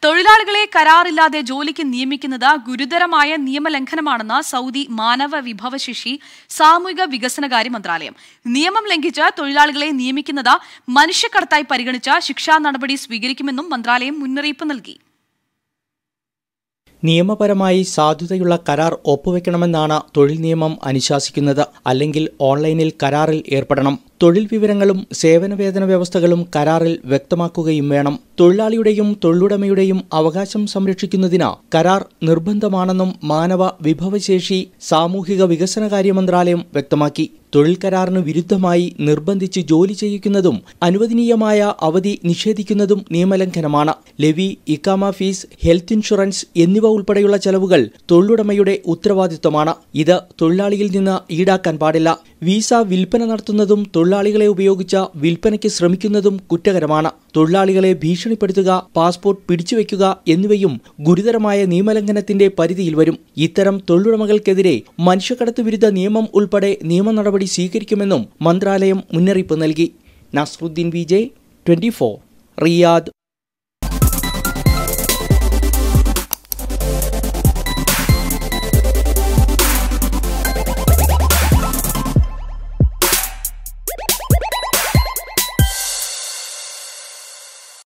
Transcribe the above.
തൊഴിലാളികളെ കരാറില്ലാതെ ജോലിക്ക് നിയമിക്കുന്നത് ഗുരുതരമായ നിയമലംഘനമാണെന്ന് സൗദി മാനവ വിഭവശേഷി സാമൂഹിക വികസനകാര്യ മന്ത്രാലയം നിയമം ലംഘിച്ച് തൊഴിലാളികളെ നിയമിക്കുന്നത് മനുഷ്യക്കടത്തായി പരിഗണിച്ച ശിക്ഷാ നടപടി സ്വീകരിക്കുമെന്നും മന്ത്രാലയം മുന്നറിയിപ്പ് നൽകി നിയമപരമായി സാധുതയുള്ള കരാർ ഒപ്പുവെക്കണമെന്നാണ് തൊഴിൽ നിയമം അനുശാസിക്കുന്നത് അല്ലെങ്കിൽ ഓൺലൈനിൽ കരാറിൽ ഏർപ്പെടണം തൊഴിൽ വിവരങ്ങളും സേവന വേതന വ്യവസ്ഥകളും കരാറിൽ വ്യക്തമാക്കുകയും വേണം തൊഴിലാളിയുടെയും തൊഴിലുടമയുടെയും അവകാശം സംരക്ഷിക്കുന്നതിന് കരാർ നിർബന്ധമാണെന്നും മാനവ വിഭവശേഷി സാമൂഹിക വികസനകാര്യ മന്ത്രാലയം വ്യക്തമാക്കി തൊഴിൽ കരാറിന് വിരുദ്ധമായി നിർബന്ധിച്ച് ജോലി ചെയ്യിക്കുന്നതും അനുവദനീയമായ അവധി നിഷേധിക്കുന്നതും നിയമലംഘനമാണ് ലെവി ഇക്കാമ ഫീസ് ഹെൽത്ത് ഇൻഷുറൻസ് എന്നിവ ഉൾപ്പെടെയുള്ള ചെലവുകൾ തൊഴിലുടമയുടെ ഉത്തരവാദിത്വമാണ് ഇത് തൊഴിലാളിയിൽ നിന്ന് ഈടാക്കാൻ പാടില്ല വിസ വിൽപ്പന നടത്തുന്നതും തൊഴിലാളികളെ ഉപയോഗിച്ച വിൽപ്പനയ്ക്ക് ശ്രമിക്കുന്നതും കുറ്റകരമാണ് തൊഴിലാളികളെ ഭീഷണിപ്പെടുത്തുക പാസ്പോർട്ട് പിടിച്ചുവെക്കുക എന്നിവയും ഗുരുതരമായ നിയമലംഘനത്തിന്റെ പരിധിയിൽ വരും ഇത്തരം തൊഴിലുടമകൾക്കെതിരെ മനുഷ്യക്കടത്ത് വിരുദ്ധ നിയമം ഉൾപ്പെടെ നിയമ നടപടി സ്വീകരിക്കുമെന്നും മന്ത്രാലയം മുന്നറിയിപ്പ് നൽകി Nasruddin V J twenty Riyadh